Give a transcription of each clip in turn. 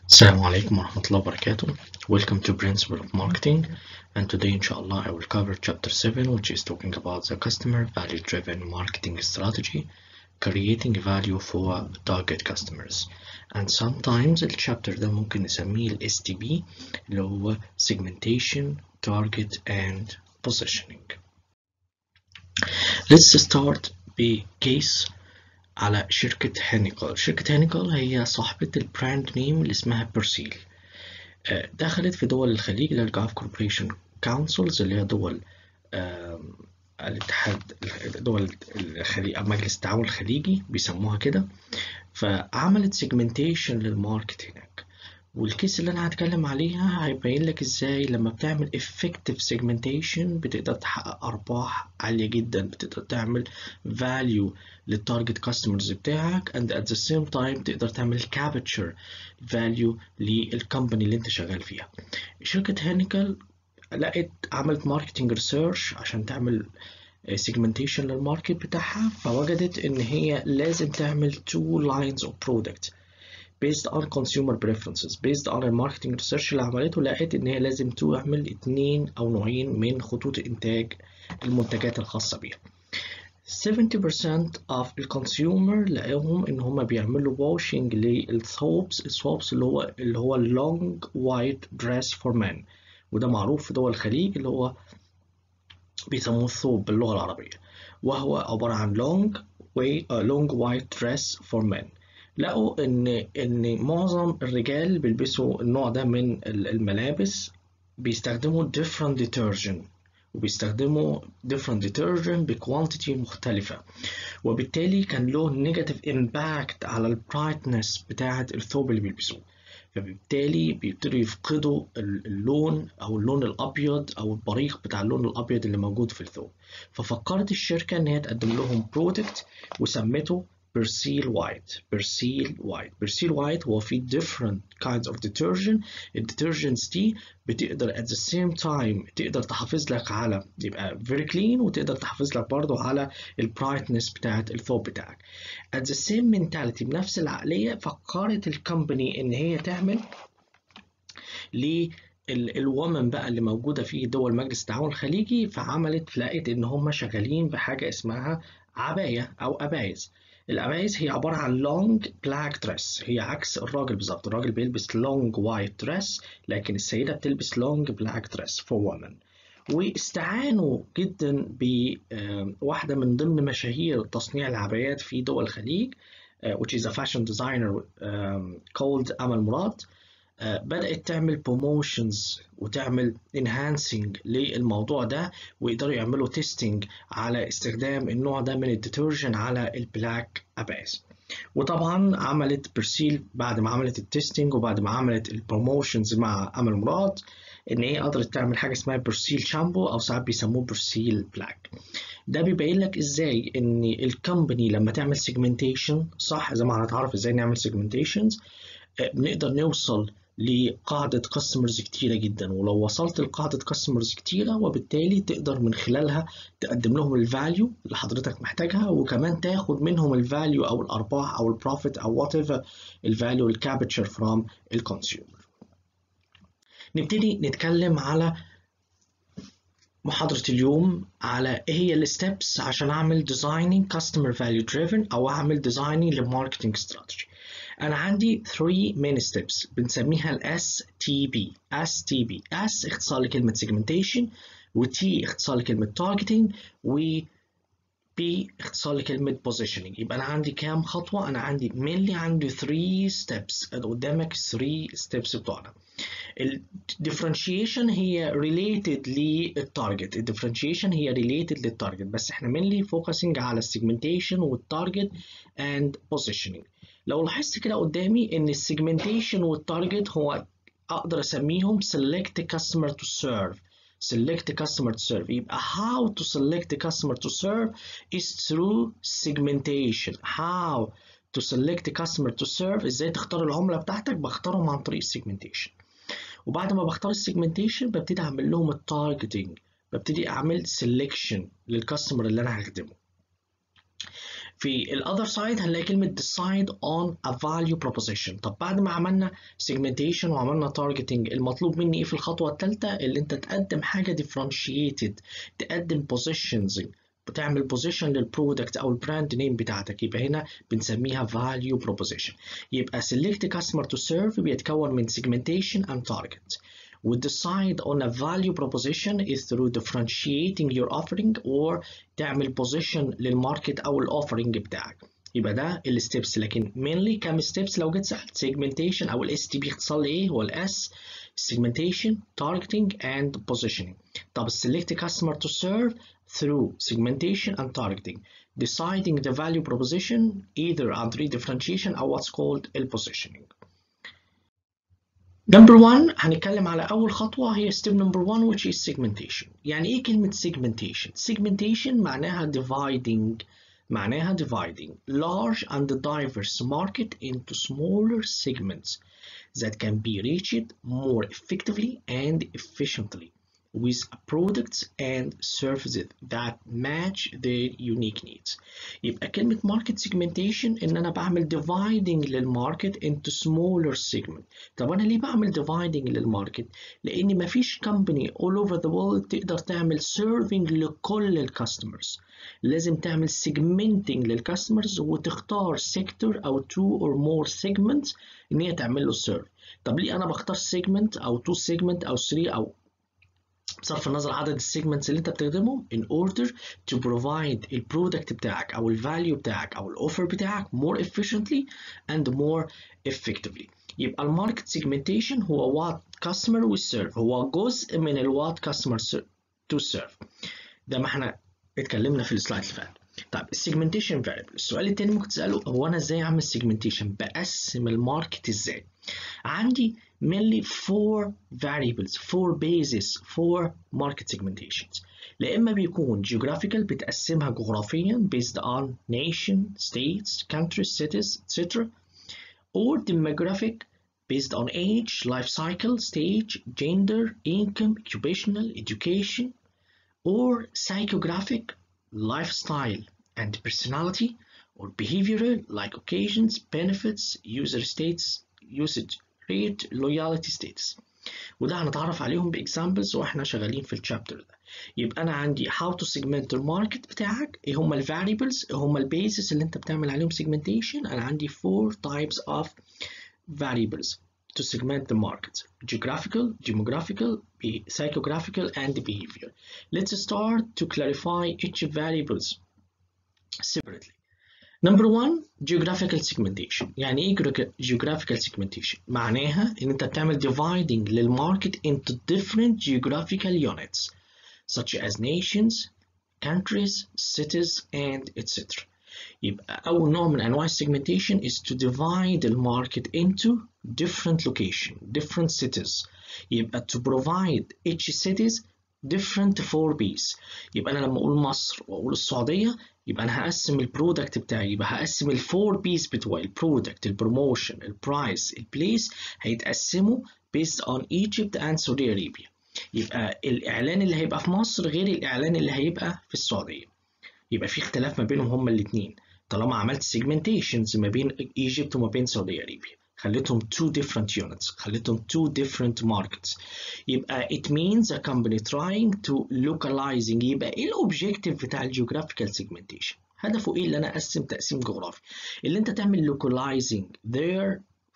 Assalamu alaikum wa rahmatullahi wa barakatuh. Welcome to Principle of Marketing. And today, inshallah, I will cover chapter 7, which is talking about the customer value driven marketing strategy, creating value for target customers. And sometimes الشابتر ده ممكن نسميه ال STP اللي هو segmentation, target and positioning. Let's start بكيس على شركة هانيكال شركة هانيكال هي صاحبة البراند نيم اللي اسمها بيرسيل دخلت في دول الخليج اللي هي الجاف كوربريشن كونسلز اللي هي دول الاتحاد دول الخليج مجلس التعاون الخليجي بيسموها كده فعملت سيجمنتيشن للماركت هناك والكيس اللي انا هتكلم عليها هيبين لك ازاي لما بتعمل effective segmentation بتقدر تحقق ارباح عاليه جدا بتقدر تعمل value للتارجت كاستمرز بتاعك and at the same time تقدر تعمل capture value للكومباني اللي انت شغال فيها شركه هانيكل لقت عملت ماركتنج ريسيرش عشان تعمل segmentation للماركت بتاعها فوجدت ان هي لازم تعمل two lines of product based on consumer preferences based on الماركتنج ريسيرش اللي عملته لقيت ان هي لازم تعمل اتنين او نوعين من خطوط انتاج المنتجات الخاصه بيها 70% of الكونسيومر لقاهم ان هم بيعملوا واشنج للثوبس الثوبس اللي هو اللي هو long white dress for men وده معروف في دول الخليج اللي هو بيسموه الثوب باللغه العربيه وهو عباره عن long way, uh, long white dress for men لقوا ان ان معظم الرجال بيلبسوا النوع ده من الملابس بيستخدموا different detergent وبيستخدموا different detergent بكوانتيتي مختلفة وبالتالي كان له نيجاتيف امباكت على البرايتنس بتاعة الثوب اللي بيلبسوه فبالتالي بيبتدوا يفقدوا اللون او اللون الابيض او البريق بتاع اللون الابيض اللي موجود في الثوب ففكرت الشركة ان هي تقدم لهم برودكت وسمته بيرسيل وايت بيرسيل وايت بيرسيل وايت هو في different kinds of detergent الديترجنتس دي بتقدر at the same time تقدر تحافظ لك على يبقى very clean وتقدر تحافظ لك برضو على البرايتنس بتاعت الثوب بتاعك at the same mentality بنفس العقلية فكرت الكومباني ان هي تعمل ل الومن بقى اللي موجودة في دول مجلس التعاون الخليجي فعملت لقيت ان هم شغالين بحاجة اسمها عباية او ابايز القمايس هي عبارة عن long black dress هي عكس الراجل بالظبط الراجل بيلبس long white dress لكن السيدة بتلبس long black dress for women واستعانوا جدا بواحدة من ضمن مشاهير تصنيع العبايات في دول الخليج which is a fashion designer called أمل مراد بدأت تعمل بروموشنز وتعمل انهانسنج للموضوع ده ويقدروا يعملوا تيستنج على استخدام النوع ده من الديترجنت على البلاك اباس وطبعا عملت برسيل بعد ما عملت التستنج وبعد ما عملت البروموشنز مع امل مراد ان هي قدرت تعمل حاجه اسمها برسيل شامبو او ساعات بيسموه برسيل بلاك ده بيبين لك ازاي ان الكومباني لما تعمل سيجمنتيشن صح زي ما هنتعرف ازاي نعمل سيجمنتيشنز بنقدر نوصل لقاعدة كاستمرز كتيرة جدا ولو وصلت لقاعدة كاستمرز كتيرة وبالتالي تقدر من خلالها تقدم لهم الفاليو اللي حضرتك محتاجها وكمان تاخد منهم الفاليو او الارباح او البروفيت او وات ايفر الفاليو الكابتشر فروم الكونسيومر نبتدي نتكلم على محاضرة اليوم على ايه هي الستبس عشان اعمل ديزايننج كاستمر فاليو دريفن او اعمل ديزايننج لماركتنج استراتيجي أنا عندي 3 main steps بنسميها ال STB STB S اختصار لكلمة segmentation و T اختصار لكلمة targeting و P اختصار لكلمة positioning يبقى أنا عندي كام خطوة؟ أنا عندي mainly عندي 3 steps قدامك 3 steps بتوعنا ال differentiation هي related للتارجت ال differentiation هي related للتارجت بس احنا mainly focusing على segmentation والتارجت and positioning لو لاحظت كده قدامي ان السيجمنتيشن والتارجت هو اقدر اسميهم select customer to serve select customer to serve يبقى how to select the customer to serve is through segmentation how to select the customer to serve ازاي تختار العملة بتاعتك بختارهم عن طريق السيجمنتيشن وبعد ما بختار السيجمنتيشن ببتدي اعمل لهم التارجتنج ببتدي اعمل سelection للكاستمر اللي انا هخدمه في الاذر سايد هنلاقي كلمه decide on a value proposition طب بعد ما عملنا segmentation وعملنا targeting المطلوب مني ايه في الخطوه الثالثه اللي انت تقدم حاجه differentiated تقدم positions بتعمل position للبرودكت او البراند نيم بتاعتك يبقى هنا بنسميها value proposition يبقى select customer to serve بيتكون من segmentation and target We decide on a value proposition is through differentiating your offering or تعمل position للماركت أو الأوفرنج بتاعك. يبقى ده الستبس لكن mainly كام ستبس لو جيت سألت segmentation أو الاس تي بي اختصار لإيه؟ هو الاس segmentation, targeting and positioning. طب select customer to serve through segmentation and targeting. Deciding the value proposition either عن طريق differentiation أو what's called positioning. Number one هنتكلم على أول خطوة هي step number one which is segmentation. يعني إيه كلمة segmentation؟ segmentation معناها dividing معناها dividing large and diverse market into smaller segments that can be reached more effectively and efficiently with products and services that match their unique needs. يبقى كلمة market segmentation إن أنا بعمل dividing للماركت into smaller segment. طب أنا ليه بعمل dividing للماركت؟ لأن مفيش company all over the world تقدر تعمل serving لكل الكاستمرز. لازم تعمل segmenting للكاستمرز وتختار sector أو two or more segments إن هي تعمل له serve. طب ليه أنا بختار segment أو two segment أو three أو بصرف النظر عدد السيجمنتس اللي انت بتخدمهم in order to provide البرودكت بتاعك او الفاليو بتاعك او الاوفر بتاعك more efficiently and more effectively يبقى الماركت سيجمنتيشن هو what customer we serve هو جزء من ال what customer to serve ده ما احنا اتكلمنا في السلايد اللي فات طيب السيجمنتيشن فاريبل السؤال التاني ممكن تساله هو انا ازاي اعمل سيجمنتيشن بقسم الماركت ازاي عندي mainly four variables four bases for market segmentations لا إما بيكون geographical بتقسمها جغرافيا based on nation, states, countries, cities, etc. or demographic based on age, life cycle, stage, gender, income, occupational, education, or psychographic, lifestyle and personality, or behavioral like occasions, benefits, user states, usage rate, loyalty status. وده هنتعرف عليهم باكزامبلز واحنا شغالين في الشابتر ده يبقى انا عندي how to segment الماركت بتاعك ايه هم الفاريبلز ايه هم البيزس اللي انت بتعمل عليهم segmentation انا عندي four types of variables to segment the market geographical demographical psychographical and behavior let's start to clarify each variables separately Number one geographical segmentation يعني ايه geographical segmentation معناها ان انت بتعمل dividing للماركت into different geographical units such as nations countries cities and etc يبقى أول نوع من أنواع segmentation is to divide the market into different location different cities يبقى to provide each cities different 4Bs يبقى أنا لما أقول مصر وأقول السعودية يبقى انا هقسم البرودكت بتاعي يبقى هقسم الفور بيس بتوعي البرودكت البروموشن البرايس البليس هيتقسموا based on Egypt and Saudi Arabia يبقى الاعلان اللي هيبقى في مصر غير الاعلان اللي هيبقى في السعوديه يبقى في اختلاف ما بينهم هما الاثنين طالما عملت segmentations ما بين Egypt وما بين سعوديه ارابيا خليتهم two different units خليتهم two different markets يبقى it means a company trying to localizing يبقى ايه الاوبجيكتيف بتاع الجيوغرافيكال segmentation هدفه ايه اللي انا اقسم تقسيم جغرافي اللي انت تعمل localizing their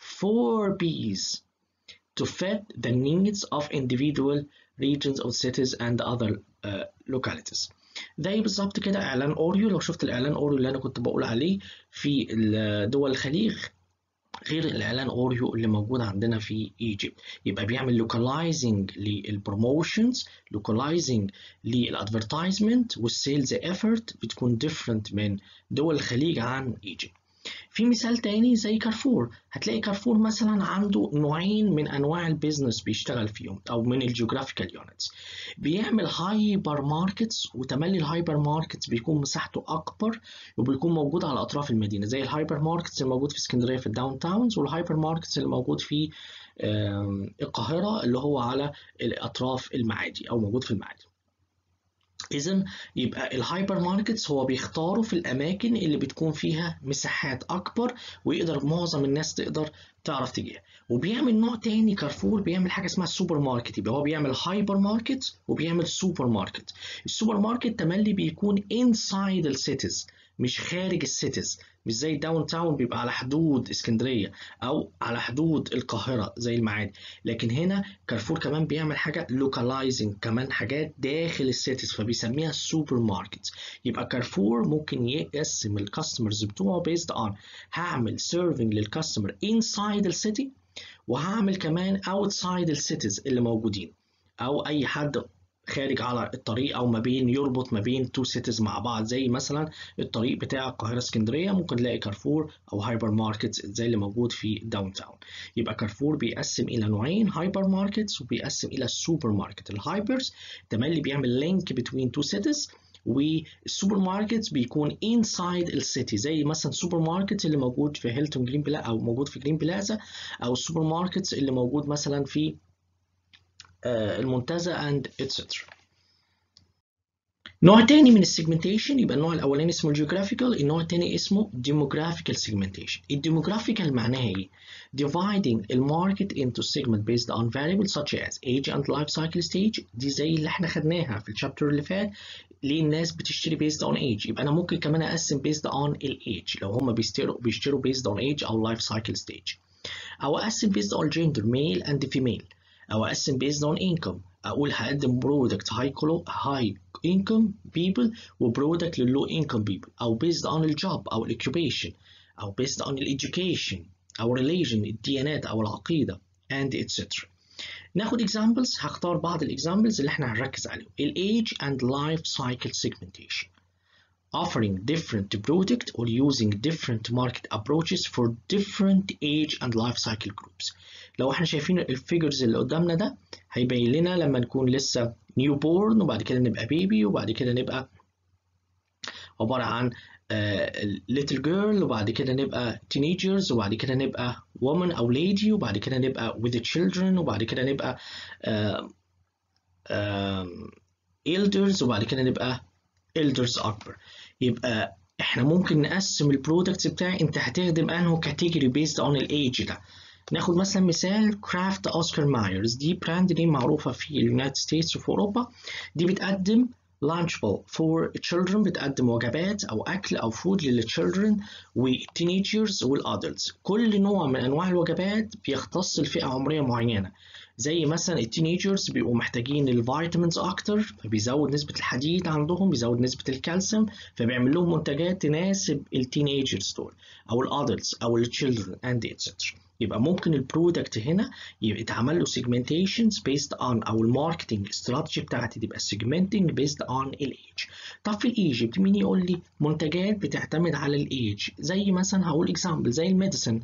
four B's to fit the needs of individual regions or cities and other uh, localities زي بالظبط كده اعلان اوريو لو شفت الاعلان اوريو اللي انا كنت بقول عليه في دول الخليج غير الاعلان اوريو اللي موجود عندنا في ايجيبت يبقى بيعمل لوكالايزنج للبروموشنز لوكالايزنج للادفرتايزمنت والسيلز ايفورت بتكون ديفرنت من دول الخليج عن ايجيبت في مثال تاني زي كارفور هتلاقي كارفور مثلا عنده نوعين من انواع البيزنس بيشتغل فيهم او من الجيوغرافيكال يونتس بيعمل هايبر ماركتس وتملي الهايبر ماركتس بيكون مساحته اكبر وبيكون موجود على اطراف المدينه زي الهايبر ماركتس اللي موجود في اسكندريه في الداون تاونز والهايبر ماركتس اللي موجود في القاهره اللي هو على اطراف المعادي او موجود في المعادي اذا يبقى الهايبر ماركتس هو بيختاروا في الاماكن اللي بتكون فيها مساحات اكبر ويقدر معظم الناس تقدر تعرف تجيها وبيعمل نوع تاني كارفور بيعمل حاجه اسمها السوبر ماركت يبقى هو بيعمل هايبر ماركت وبيعمل سوبر ماركت السوبر ماركت تملي بيكون انسايد السيتيز مش خارج السيتيز مش زي داون تاون بيبقى على حدود اسكندريه او على حدود القاهره زي المعادي لكن هنا كارفور كمان بيعمل حاجه لوكالايزنج كمان حاجات داخل السيتيز فبيسميها السوبر ماركت يبقى كارفور ممكن يقسم الكاستمرز بتوعه بيزد اون هعمل سيرفنج للكاستمر انسايد السيتي وهعمل كمان اوتسايد السيتيز اللي موجودين او اي حد خارج على الطريق او ما بين يربط ما بين تو سيتيز مع بعض زي مثلا الطريق بتاع القاهره اسكندريه ممكن تلاقي كارفور او هايبر ماركتس زي اللي موجود في داون تاون يبقى كارفور بيقسم الى نوعين هايبر ماركتس وبيقسم الى السوبر ماركت الهايبرز تملي بيعمل لينك بين تو سيتيز والسوبر ماركت بيكون انسايد السيتي زي مثلا السوبر ماركت اللي موجود في هيلتون جرين بلا او موجود في جرين بلازا او السوبر ماركت اللي موجود مثلا في المنتزه and etc. نوع تاني من السيجمنتيشن يبقى النوع الاولاني اسمه الجيوغرافيكال النوع التاني اسمه demographical segmentation الديموغرافيكال معناها ايه dividing الماركت into segment based on variables such as age and life cycle stage دي زي اللي احنا خدناها في الشابتر اللي فات ليه الناس بتشتري based on age يبقى انا ممكن كمان اقسم based on الايج لو هم بيشتروا بيشتروا based on age او life cycle stage او اقسم based on gender male and female او اقسم based on income اقول هقدم برودكت هاي هاي income people وبرودكت للو income people او based on الجوب او الاوكيوبيشن او based on الايديوكيشن او religion الديانات او العقيده and etc ناخد examples هختار بعض الاكزامبلز اللي احنا هنركز عليهم ال age and life cycle segmentation offering different product or using different market approaches for different age and life cycle groups لو احنا شايفين الفيجرز اللي قدامنا ده هيبين لنا لما نكون لسه نيو بورن وبعد كده نبقى بيبي وبعد كده نبقى عبارة عن ليتل uh, جيرل وبعد كده نبقى teenagers وبعد كده نبقى woman أو lady وبعد كده نبقى with the children وبعد كده نبقى uh, uh, elders وبعد كده نبقى elders أكبر يبقى احنا ممكن نقسم البرودكتس بتاعي انت هتخدم انه كاتيجوري بيزد اون الايج ده ناخد مثلا مثال كرافت اوسكار مايرز دي براند نيم معروفه في اليونايتد ستيتس وفي اوروبا دي بتقدم لانشبل فور children بتقدم وجبات او اكل او فود للchildren والتينيجرز والادلتس كل نوع من انواع الوجبات بيختص لفئه عمريه معينه زي مثلا التينيجرز بيبقوا محتاجين الفيتامينز اكتر فبيزود نسبه الحديد عندهم بيزود نسبه الكالسيوم فبيعمل لهم منتجات تناسب التينيجرز دول او الادلتس او الchildren and etc يبقى ممكن البرودكت هنا يبقى يتعمل له segmentations based on او الماركتنج استراتيجي بتاعتي تبقى segmenting based on الايج طب في الايجيبت مين يقول لي منتجات بتعتمد على الايج زي مثلا هقول اكزامبل زي الميديسن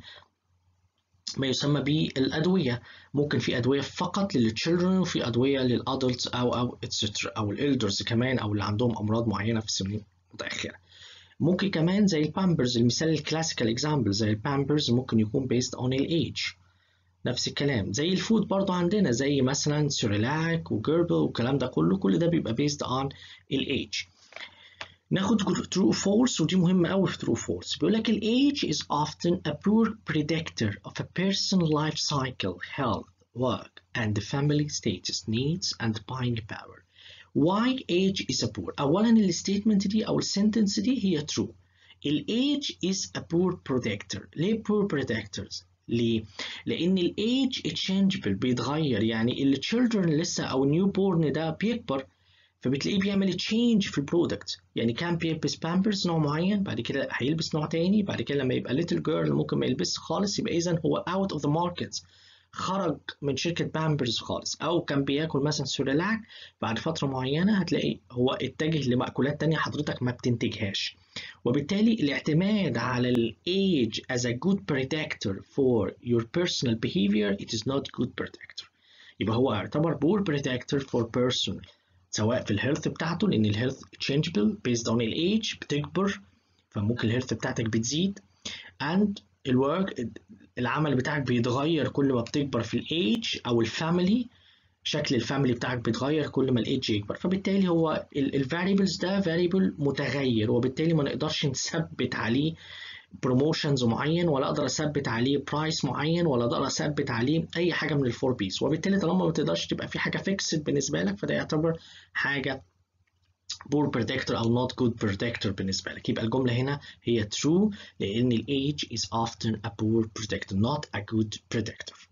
ما يسمى بالادويه ممكن في ادويه فقط للتشيلدرن وفي ادويه للادلتس او او اتسترا او الالدرز كمان او اللي عندهم امراض معينه في السنين المتاخره ممكن كمان زي البامبرز المثال الكلاسيكال اكزامبل زي البامبرز ممكن يكون based on الايج نفس الكلام زي الفود برضو عندنا زي مثلا سيريلاك وجيربل والكلام ده كله كل ده بيبقى based on الايج ناخد true false ودي مهمة قوي في true false بيقول لك ال age is often a poor predictor of a person's life cycle, health, work, and the family status, needs, and buying power. Why age is a poor؟ أولا الستيتمنت دي أو السنتنس دي هي true. ال age is a poor predictor. ليه poor predictors؟ ليه؟ لأن ال age changeable بيتغير يعني ال children لسه أو نيو بورن ده بيكبر فبتلاقيه بيعمل تشينج في البرودكت يعني كان بيلبس بامبرز نوع معين بعد كده هيلبس نوع تاني بعد كده لما يبقى ليتل جيرل ممكن ما يلبسش خالص يبقى اذا هو اوت اوف ذا ماركت خرج من شركة بامبرز خالص أو كان بياكل مثلا سوريلاك بعد فترة معينة هتلاقي هو اتجه لمأكولات تانية حضرتك ما بتنتجهاش وبالتالي الاعتماد على ال age as a good predictor for your personal behavior it is not good predictor يبقى هو يعتبر poor predictor for personal سواء في الهيلث بتاعته لان الهيلث changeable based on الايج بتكبر فممكن الهيلث بتاعتك بتزيد and الورك العمل بتاعك بيتغير كل ما بتكبر في الايج او الفاميلي شكل الفاميلي بتاعك بيتغير كل ما الايدج يكبر فبالتالي هو الفاريبلز ده فاريبل متغير وبالتالي ما نقدرش نثبت عليه بروموشنز معين ولا اقدر اثبت عليه برايس معين ولا اقدر اثبت عليه اي حاجه من الفور بيس وبالتالي طالما ما تقدرش تبقى في حاجه فيكسد بالنسبه لك فده يعتبر حاجه poor predictor أو not good predictor بالنسبة لك يبقى الجملة هنا هي true لأن ال age is often a poor predictor not a good predictor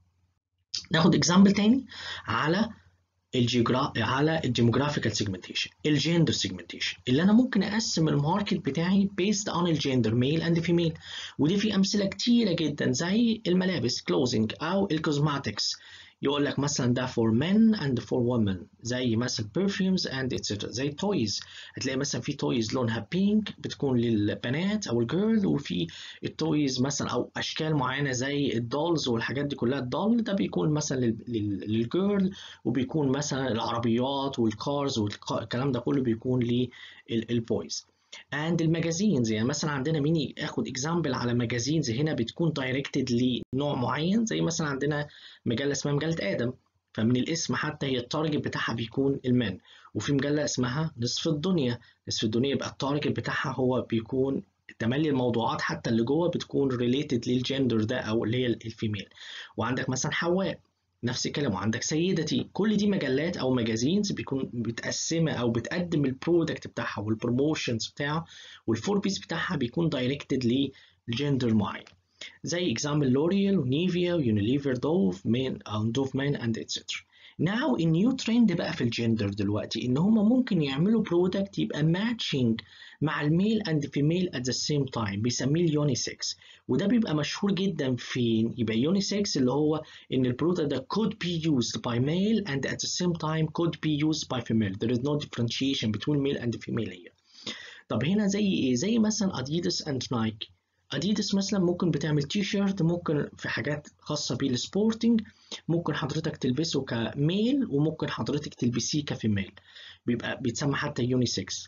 ناخد example تاني على الجيوغرا على الديموغرافيكال سيجمنتيشن الجندر سيجمنتيشن اللي انا ممكن اقسم الماركت بتاعي بيست اون الجندر ميل اند فيميل ودي في امثله كتيره جدا زي الملابس كلوزنج او الكوزماتكس يقول لك مثلا ده for men and for women زي مثلا perfumes and etc زي toys هتلاقي مثلا في toys لونها pink بتكون للبنات او الجيرل وفي التويز مثلا او اشكال معينه زي الدولز والحاجات دي كلها الدول ده بيكون مثلا للجيرل وبيكون مثلا العربيات والكارز والكلام ده كله بيكون للبويز and الماجازينز يعني مثلا عندنا مين اخد اكزامبل على ماجازينز هنا بتكون دايركتد لنوع معين زي مثلا عندنا مجله اسمها مجله ادم فمن الاسم حتى هي التارجت بتاعها بيكون المان وفي مجله اسمها نصف الدنيا نصف الدنيا يبقى التارجت بتاعها هو بيكون تملي الموضوعات حتى اللي جوه بتكون ريليتد للجندر ده او اللي هي الفيميل وعندك مثلا حواء نفس الكلام وعندك سيدتي كل دي مجلات او ماجازينز بيكون متقسمه او بتقدم البرودكت بتاعها والبروموشنز بتاعه والفور بيس بتاعها بيكون دايركتد لجندر معين زي اكزامبل لوريال ونيفيا ويونيليفر دوف مين او دوف مان اند اتسترا ناو النيو ترند بقى في الجندر دلوقتي ان هم ممكن يعملوا برودكت يبقى ماتشنج مع الميل اند فيميل ات ذا سيم تايم بيسميه اليونيسكس وده بيبقى مشهور جدا فين يبقى يونيسكس اللي هو ان البرودكت ده could be used by male and at the same time could be used by female there is no differentiation between male and female here طب هنا زي ايه زي مثلا اديداس اند نايك اديداس مثلا ممكن بتعمل تي شيرت ممكن في حاجات خاصه بالسبورتنج ممكن حضرتك تلبسه كميل وممكن حضرتك تلبسيه كفيميل بيبقى بيتسمى حتى يونيسكس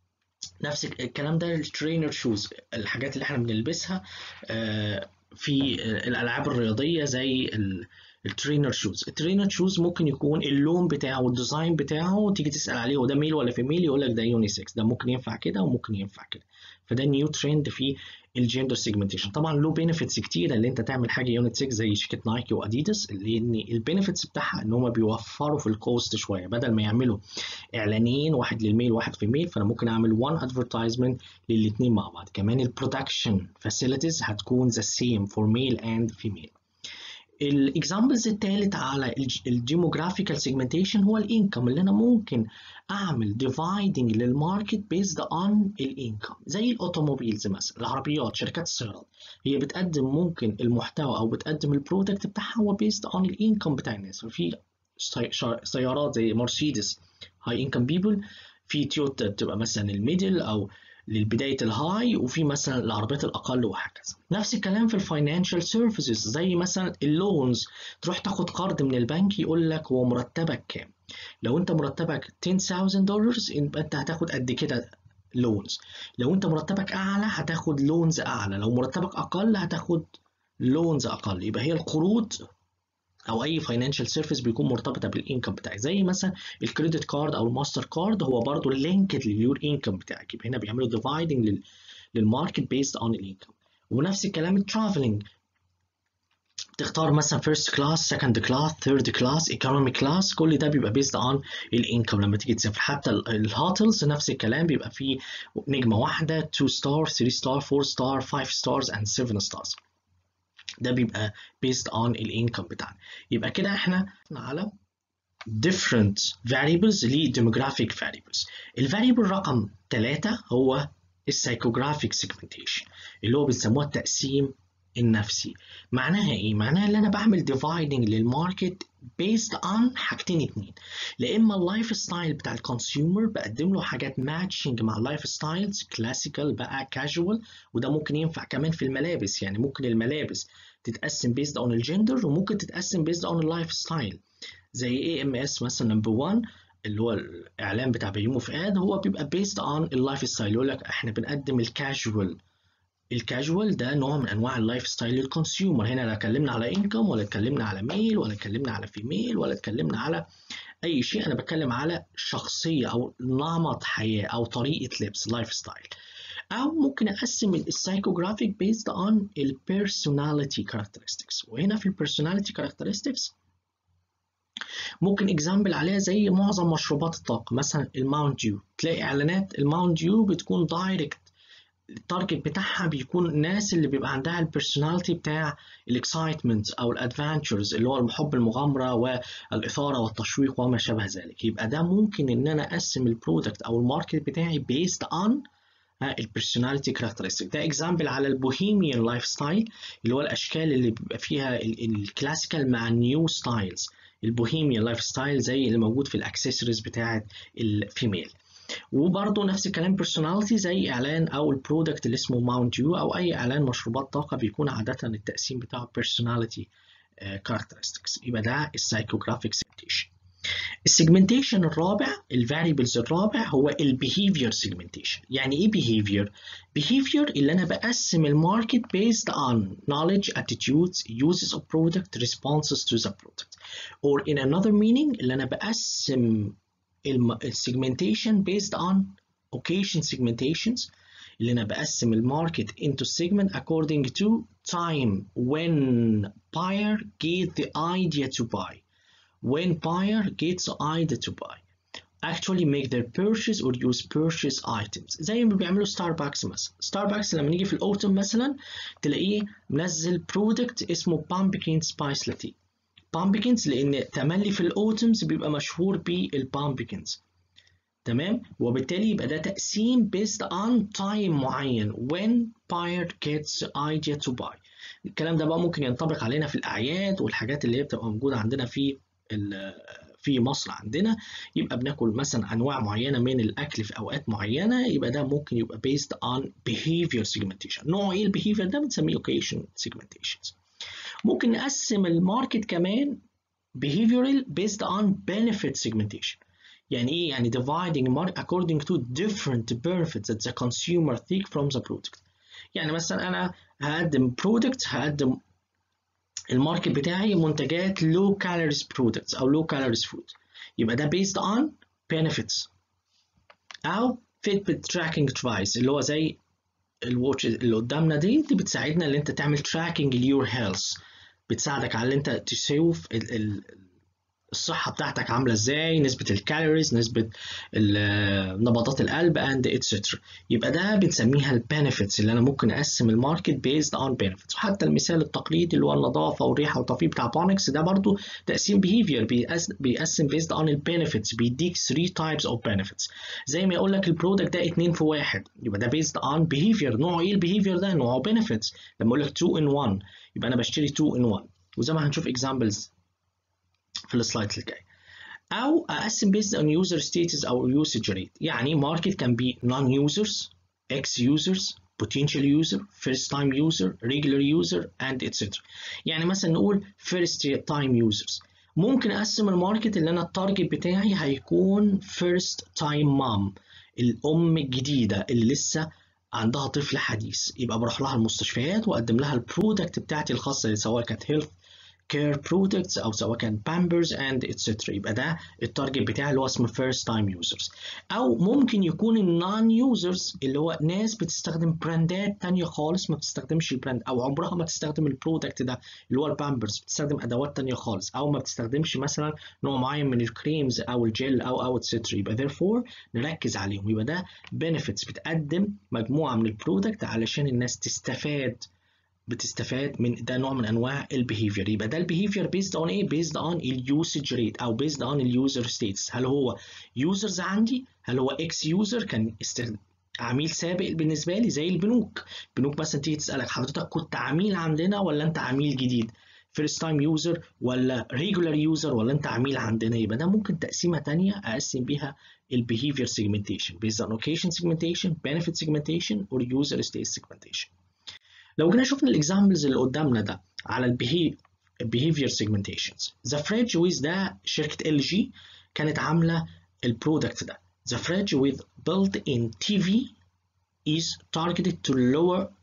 نفس الكلام ده الترينر شوز الحاجات اللي احنا بنلبسها في الالعاب الرياضيه زي الترينر شوز الترينر شوز ممكن يكون اللون بتاعه والديزاين بتاعه تيجي تسال عليه هو ده ميل ولا فيميل يقول لك ده يونيسكس ده ممكن ينفع كده وممكن ينفع كده فده نيو ترند في الجندر سيجمنتيشن طبعا له بينيفيتس كتيره اللي انت تعمل حاجه يونيسكس زي شركه نايكي واديداس لان البينيفيتس بتاعها ان هم بيوفروا في الكوست شويه بدل ما يعملوا اعلانين واحد للميل واحد في الميل فانا ممكن اعمل وان ادفرتايزمنت للاثنين مع بعض كمان البرودكشن فاسيلتيز هتكون ذا سيم فور ميل اند فيميل الاكزامبلز الثالث على الديموغرافيكال سيجمنتيشن هو الانكم اللي انا ممكن اعمل ديفايدنج للماركت بيزد اون الانكم زي الاوتوموبيلز مثلا العربيات شركات السيارات هي بتقدم ممكن المحتوى او بتقدم البرودكت بتاعها هو بيزد اون الانكم بتاع الناس ففي سيارات زي مرسيدس هاي انكم بيبل في تويوتا بتبقى مثلا الميدل او للبداية الهاي وفي مثلا العربيات الأقل وهكذا نفس الكلام في الفاينانشال سيرفيسز زي مثلا اللونز تروح تاخد قرض من البنك يقول لك هو مرتبك كام لو انت مرتبك 10000 دولار يبقى انت هتاخد قد كده لونز لو انت مرتبك اعلى هتاخد لونز اعلى لو مرتبك اقل هتاخد لونز اقل يبقى هي القروض او اي فاينانشال سيرفيس بيكون مرتبطه بالانكم بتاعك زي مثلا الكريدت كارد او الماستر كارد هو برضه لينكد لليور انكم بتاعك يبقى هنا بيعملوا ديفايدنج للماركت بيست اون الانكم ونفس الكلام الترافلنج تختار مثلا فيرست كلاس سكند كلاس ثيرد كلاس ايكونومي كلاس كل ده بيبقى بيزد اون الانكم لما تيجي تسافر حتى الهوتلز نفس الكلام بيبقى فيه نجمه واحده 2 ستار 3 ستار 4 ستار 5 ستارز اند 7 ستارز ده بيبقى based on الانكم بتاعنا يبقى كده احنا على different variables ل demographic variables الفاريبل رقم 3 هو السايكوجرافيك segmentation اللي هو بنسموه التقسيم النفسي معناها ايه معناها ان انا بعمل dividing للماركت based on حاجتين اتنين لا اما اللايف ستايل بتاع الكونسيومر بقدم له حاجات ماتشنج مع اللايف ستايلز كلاسيكال بقى كاجوال وده ممكن ينفع كمان في الملابس يعني ممكن الملابس تتقسم based on الجندر وممكن تتقسم based on اللايف ستايل زي اي ام اس مثلا نمبر 1 اللي هو الاعلان بتاع بيومي فؤاد هو بيبقى based on اللايف ستايل يقول لك احنا بنقدم الكاجوال الكاجوال ده نوع من انواع اللايف ستايل للكونسيومر هنا لا اتكلمنا على انكم ولا اتكلمنا على ميل ولا اتكلمنا على فيميل ولا اتكلمنا على اي شيء انا بتكلم على شخصيه او نمط حياه او طريقه لبس لايف ستايل او ممكن اقسم السايكوجرافيك بيزد اون البيرسوناليتي كاركترستكس وهنا في البيرسوناليتي كاركترستكس ممكن اكزامبل عليها زي معظم مشروبات الطاقه مثلا الماونت ديو تلاقي اعلانات الماونت ديو بتكون دايركت التارجت بتاعها بيكون الناس اللي بيبقى عندها البيرسوناليتي بتاع الاكسايتمنت او الادفنتشرز اللي هو الحب المغامره والاثاره والتشويق وما شابه ذلك يبقى ده ممكن ان انا اقسم البرودكت او الماركت بتاعي بيست اون البيرسوناليتي كاركترستيك ده اكزامبل على البوهيميان لايف ستايل اللي هو الاشكال اللي بيبقى فيها الكلاسيكال مع النيو ستايلز البوهيميان لايف ستايل زي اللي موجود في الاكسسوارز بتاعه الفيميل وبرضه نفس الكلام بيرسوناليتي زي اعلان او البرودكت اللي اسمه ماونت يو او اي اعلان مشروبات طاقه بيكون عاده التقسيم بتاعه بيرسوناليتي كاركترستكس يبقى ده السايكوجرافيك سيجمنتيشن السيجمنتيشن الرابع الفاريبلز الرابع هو البيهيفير سيجمنتيشن يعني ايه بيهيفير بيهيفير اللي انا بقسم الماركت based on knowledge attitudes uses of product responses to the product or in another meaning اللي انا بقسم السيجمنتيشن based on occasion segmentations اللي انا بقسم الماركت into segment according to time when buyer get the idea to buy when buyer gets the idea to buy actually make their purchase or use purchase items زي ما بيعملوا ستاربكس مثلا ستاربكس لما نيجي في الاوتوم مثلا تلاقيه منزل برودكت اسمه pumpkin spice latte pumpkins لان تملي في الاوتومز بيبقى مشهور بالبامبكنز تمام وبالتالي يبقى ده تقسيم based on time معين when buyer gets the idea to buy الكلام ده بقى ممكن ينطبق علينا في الاعياد والحاجات اللي هي بتبقى موجوده عندنا في في مصر عندنا يبقى بناكل مثلا انواع معينه من الاكل في اوقات معينه يبقى ده ممكن يبقى based on behavior segmentation نوع ايه البيهيفير ده بنسميه occasion segmentations ممكن نقسم الماركت كمان behavioral based on benefit segmentation يعني ايه يعني dividing market according to different benefits that the consumer take from the product يعني مثلا انا هقدم product هقدم الماركت بتاعي منتجات low calories products او low calories food يبقى ده based on benefits او Fitbit tracking device اللي هو زي الواتش اللي قدامنا دي دي بتساعدنا ان انت تعمل tracking ليور health بتساعدك على ان انت تشوف ال ال الصحة بتاعتك عاملة ازاي نسبة الكالوريز نسبة نبضات القلب and etc يبقى ده بنسميها البنفيتس اللي انا ممكن اقسم الماركت بيزد اون بنفيتس وحتى المثال التقليدي اللي هو النظافة والريحة والتطيب بتاع بونكس ده برضو تقسيم بيهيفير بيقسم بيزد اون البنفيتس بيديك 3 types of benefits زي ما يقول لك البرودكت ده 2 في 1 يبقى ده بيزد اون بيهيفير نوعه ايه البيهيفير ده نوعه benefits لما اقول لك 2 in 1 يبقى انا بشتري 2 in 1 وزي ما هنشوف examples في السلايد اللي جاي او اقسم based on user status او usage rate يعني market can be non users ex users potential user first time user regular user and etc يعني مثلا نقول first time users ممكن اقسم الماركت اللي انا التارجت بتاعي هيكون first time mom الام الجديده اللي لسه عندها طفل حديث يبقى بروح لها المستشفيات واقدم لها البرودكت بتاعتي الخاصه سواء كانت هيلث care products او سواء كان pampers and etc يبقى ده التارجت بتاعي اللي هو اسمه first time users او ممكن يكون النون users اللي هو ناس بتستخدم براندات تانية خالص ما بتستخدمش البراند او عمرها ما تستخدم البرودكت ده اللي هو البامبرز بتستخدم ادوات تانية خالص او ما بتستخدمش مثلا نوع معين من الكريمز او الجل او او etc يبقى therefore نركز عليهم يبقى ده benefits بتقدم مجموعة من البرودكت علشان الناس تستفاد بتستفاد من ده نوع من انواع البيهيفير يبقى ده البيهيفير بيزد اون ايه بيزد اون اليوسج ريت او بيزد اون اليوزر ستيتس هل هو يوزرز عندي هل هو اكس يوزر كان استخدام عميل سابق بالنسبه لي زي البنوك البنوك مثلا تيجي تسالك حضرتك كنت عميل عندنا ولا انت عميل جديد فيرست تايم يوزر ولا ريجولار يوزر ولا انت عميل عندنا يبقى ده ممكن تقسيمه ثانيه اقسم بيها البيهيفير سيجمنتيشن based on occasion segmentation benefit segmentation or user state segmentation لو جينا شفنا الاكزامبلز اللي قدامنا ده على البيهيفير سيجمنتيشنز ذا فريدج ويز ده شركه ال جي كانت عامله البرودكت ده ذا فريدج with built in TV is targeted to lower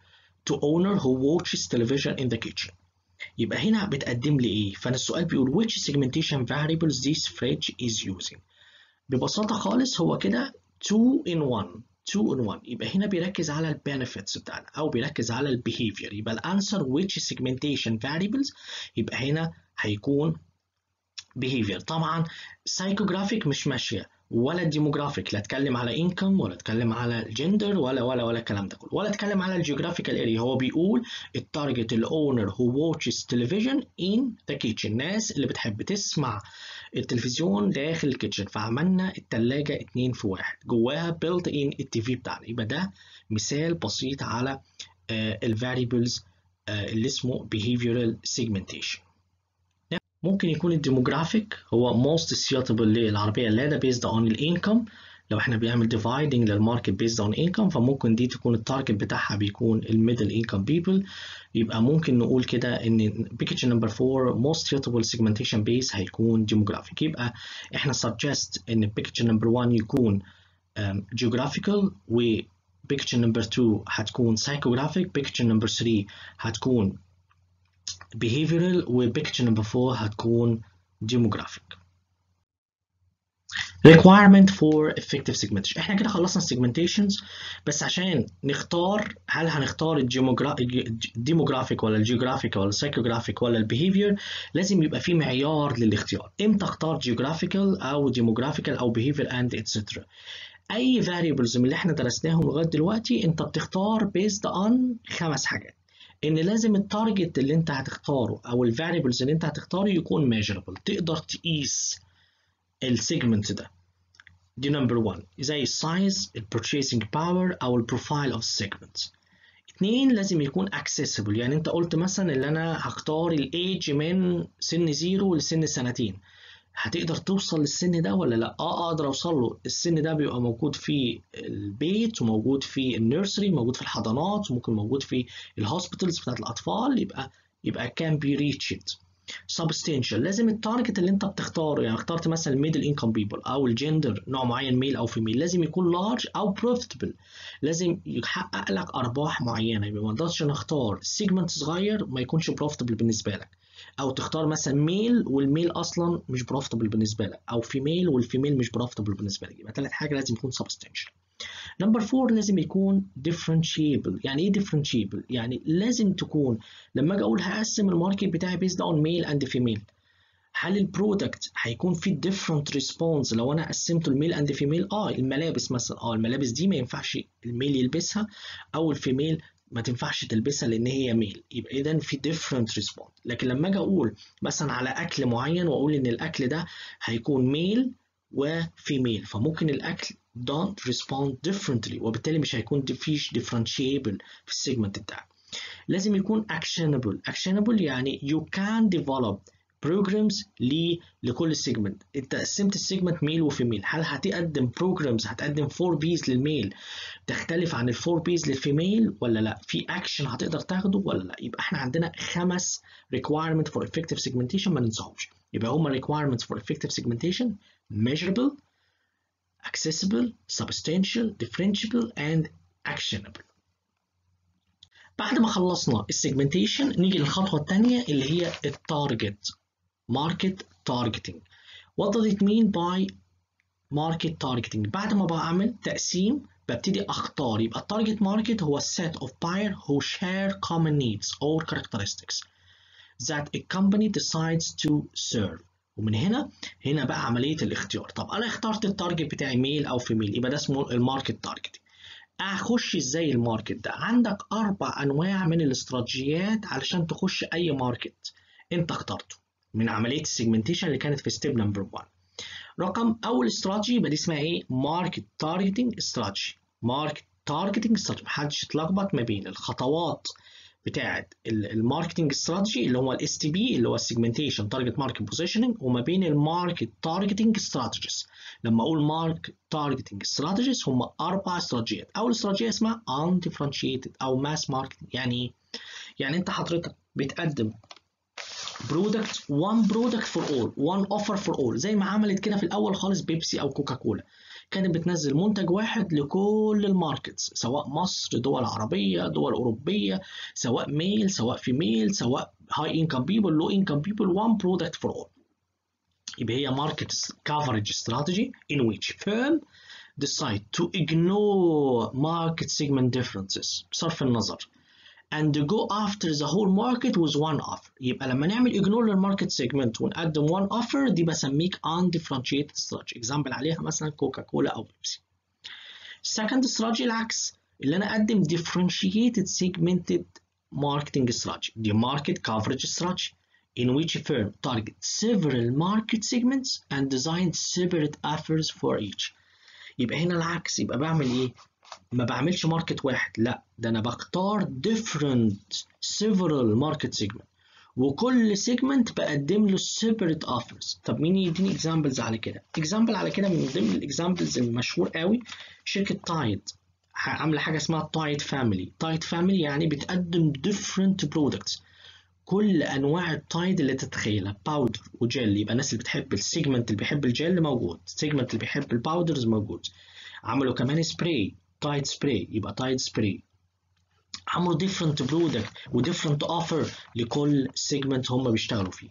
to owner who watches television in the kitchen يبقى هنا بتقدم لي ايه فانا السؤال بيقول which segmentation variables this fridge is using ببساطة خالص هو كده 2 in 1 2 in 1 يبقى هنا بيركز على البنفيتس بتاعنا او بيركز على البيهيفير يبقى الانسر which segmentation variables يبقى هنا هيكون behavior طبعا psychographic مش ماشيه ولا الديموغرافيك لا اتكلم على انكم ولا اتكلم على الجندر ولا ولا ولا الكلام ده كله ولا اتكلم على الجيوغرافيكال اريا هو بيقول التارجت الاونر هو واتشز تلفزيون ان ذا كيتشن الناس اللي بتحب تسمع التلفزيون داخل الكيتشن فعملنا التلاجة اتنين في واحد جواها بيلت ان التي في بتاعنا يبقى ده مثال بسيط على الفاريبلز اللي اسمه behavioral segmentation ممكن يكون الديموغرافيك هو most suitable للعربية اللادة based on الانكم لو احنا بنعمل dividing للماركت based on income فممكن دي تكون التارجت بتاعها بيكون الميدل income people يبقى ممكن نقول كده ان package number 4 most suitable segmentation base هيكون demographic يبقى احنا suggest ان package number 1 يكون um, geographical و package number 2 هتكون psychographic package number 3 هتكون behavioral و picture number 4 هتكون demographic requirement for effective segmentation احنا كده خلصنا segmentations بس عشان نختار هل هنختار الديموغرافيك ولا الجيوغرافيك ولا السايكوغرافيك ولا البيهيفير لازم يبقى في معيار للاختيار امتى اختار جيوغرافيكال او ديموغرافيكال او behavior and etc اي variables من اللي احنا درسناهم لغايه دلوقتي انت بتختار based on خمس حاجات ان لازم التارجت اللي انت هتختاره او الفاريبلز اللي انت هتختاره يكون ميجربل تقدر تقيس السيجمنت ده دي نمبر 1 زي السايز البرتشيسنج باور او البروفايل اوف السيجمنت اتنين لازم يكون accessible يعني انت قلت مثلا اللي انا هختار الايج من سن زيرو لسن سنتين هتقدر توصل للسن ده ولا لا اه اقدر اوصل له السن ده بيبقى موجود في البيت وموجود في النيرسري موجود في الحضانات وممكن موجود في الهوسبيتالز بتاعت الاطفال يبقى يبقى كان بي ريتشد substantial لازم التارجت اللي انت بتختاره يعني اخترت مثلا ميدل انكم بيبل او الجندر نوع معين ميل او فيميل لازم يكون لارج او بروفيتبل لازم يحقق لك ارباح معينه يبقى ما اقدرش نختار سيجمنت صغير ما يكونش بروفيتبل بالنسبه لك او تختار مثلا ميل والميل اصلا مش بروفيتبل بالنسبه لك او فيميل والفيميل مش بروفيتبل بالنسبه لك يبقى ثالث حاجه لازم يكون سبستانشال نمبر 4 لازم يكون differentiable يعني ايه differentiable يعني لازم تكون لما اجي اقول هقسم الماركت بتاعي based on male and female هل البرودكت هيكون فيه different response لو انا قسمته الميل اند فيميل اه الملابس مثلا اه الملابس دي ما ينفعش الميل يلبسها او الفيميل ما تنفعش تلبسها لان هي ميل يبقى اذا في different response لكن لما اجي اقول مثلا على اكل معين واقول ان الاكل ده هيكون ميل وفيميل فممكن الاكل don't respond differently وبالتالي مش هيكون فيش differentiable في السيجمنت بتاعك لازم يكون actionable actionable يعني you can develop programs لي لكل سيجمنت انت قسمت السيجمنت ميل وفيميل هل هتقدم programs هتقدم 4 بيز للميل تختلف عن ال 4 بيز للفيميل ولا لا في اكشن هتقدر تاخده ولا لا يبقى احنا عندنا خمس requirement for effective segmentation ما ننساهمش يبقى هما requirements for effective segmentation measurable accessible substantial differentiable and actionable بعد ما خلصنا السيجمنتيشن نيجي للخطوة الثانية اللي هي التارجت market targeting what does it mean by market targeting بعد ما بعمل تقسيم ببتدي اختار يبقى التارجت ماركت هو set of buyer who share common needs or characteristics that a company decides to serve ومن هنا هنا بقى عملية الاختيار طب انا اخترت التارجت بتاعي ميل او فيميل يبقى ده اسمه الماركت تارجت اخش ازاي الماركت ده عندك اربع انواع من الاستراتيجيات علشان تخش اي ماركت انت اخترته من عمليه السيجمنتيشن اللي كانت في ستيب نمبر 1 رقم اول استراتيجي يبقى دي اسمها ايه ماركت تارجتنج استراتيجي ماركت تارجتنج استراتيجي محدش يتلخبط ما بين الخطوات بتاعه الماركتنج استراتيجي اللي هو الاس تي بي اللي هو السيجمنتيشن تارجت ماركت بوزيشننج وما بين الماركت تارجتنج استراتيجيز لما اقول مارك تارجتنج استراتيجيز هم اربع استراتيجيات اول استراتيجيه اسمها undifferentiated او ماس ماركتنج يعني ايه يعني انت حضرتك بتقدم برودكت one product for all one offer for all زي ما عملت كده في الاول خالص بيبسي او كوكا كولا كانت بتنزل منتج واحد لكل الماركتس سواء مصر دول عربيه دول اوروبيه سواء ميل سواء فيميل سواء هاي انكم بيبل لو انكم بيبل وان برودكت فور اول يبقى هي market coverage strategy in which firm decide to ignore market segment differences بصرف النظر and go after the whole market with one offer يبقى لما نعمل ignore للماركت segment ونقدم one offer دي بسميك undifferentiated strategy example عليها مثلا كوكا كولا او بيبسي second strategy العكس اللي انا اقدم differentiated segmented marketing strategy دي market coverage strategy in which a firm target several market segments and design separate offers for each يبقى هنا العكس يبقى بعمل ايه ما بعملش ماركت واحد لا ده انا بختار different several market segment وكل segment بقدم له separate offers طب مين يديني examples على كده example على كده من ضمن الاكزامبلز المشهور قوي شركة تايد عاملة حاجة اسمها تايد فاميلي تايد فاميلي يعني بتقدم different products كل انواع التايد اللي تتخيلها باودر وجل يبقى الناس اللي بتحب السيجمنت اللي بيحب الجل موجود السيجمنت اللي بيحب الباودرز موجود عملوا كمان سبراي تايد سبراي يبقى تايد سبراي عملوا ديفرنت برودكت وديفرنت اوفر لكل سيجمنت هم بيشتغلوا فيه